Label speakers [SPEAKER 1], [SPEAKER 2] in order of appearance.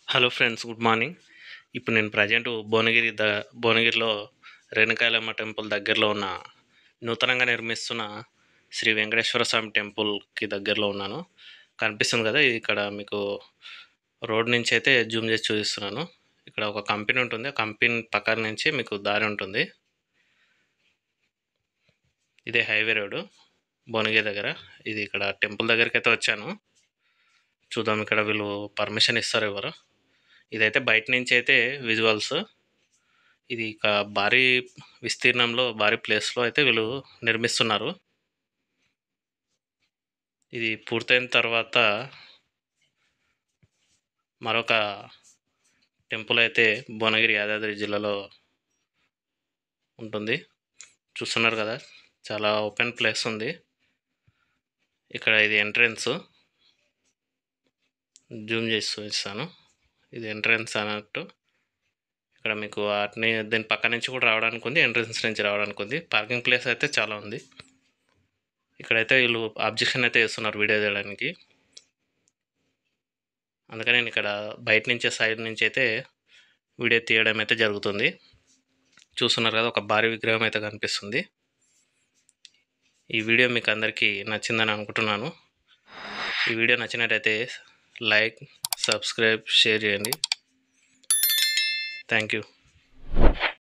[SPEAKER 1] hello friends good morning ఇప్పుడు నేను present Bhuvanagiri the భువనగిరిలో రేణుకాయలమ్మ టెంపుల్ దగ్గరలో ఉన్న నూతనంగా నిర్మిస్తున్న శ్రీ వెంకటేశ్వర స్వామి టెంపుల్కి దగ్గరలో ఉన్నాను కనిపిస్తుంది కదా ఇది ఇక్కడ మీకు రోడ్ నుంచి అయితే జూమ్ చేసి చూపిస్తున్నాను ఇక్కడ ఒక కంపెనీ ఉంటుంది ఆ కంపెనీ పక్కన నుంచి మీకు దారి ఉంటుంది ఇదే హైవే రోడ్డు భువనగిరి దగ్గర ఇది ఇక్కడ టెంపుల్ దగ్గరికి అయితే వచ్చాను చూద్దాం ఇక్కడ వీళ్ళు పర్మిషన్ ఇస్తారు ఎవరు ఇదైతే బయట నుంచి అయితే విజువల్స్ ఇది ఇక భారీ విస్తీర్ణంలో భారీ ప్లేస్లో అయితే వీళ్ళు నిర్మిస్తున్నారు ఇది పూర్తయిన తర్వాత మరొక టెంపుల్ అయితే భువనగిరి యాదాద్రి జిల్లాలో ఉంటుంది చూస్తున్నారు కదా చాలా ఓపెన్ ప్లేస్ ఉంది ఇక్కడ ఇది ఎంట్రన్స్ జూమ్ చేసి చూపిస్తాను ఇది ఎంట్రన్స్ అన్నట్టు ఇక్కడ మీకు వాటిని దీని పక్క నుంచి కూడా రావడానికి ఉంది ఎంట్రన్స్ నుంచి రావడానికి ఉంది పార్కింగ్ ప్లేస్ అయితే చాలా ఉంది ఇక్కడైతే వీళ్ళు అబ్జెక్షన్ అయితే వేస్తున్నారు వీడియో తీయడానికి అందుకని నేను ఇక్కడ బయట నుంచే సైడ్ నుంచి అయితే వీడియో తీయడం అయితే జరుగుతుంది చూస్తున్నారు కదా ఒక భారీ విగ్రహం అయితే కనిపిస్తుంది ఈ వీడియో మీకు అందరికీ నచ్చిందని అనుకుంటున్నాను ఈ వీడియో నచ్చినట్టయితే లైక్ సబ్స్క్రైబ్ షేర్ చేయండి థ్యాంక్ యూ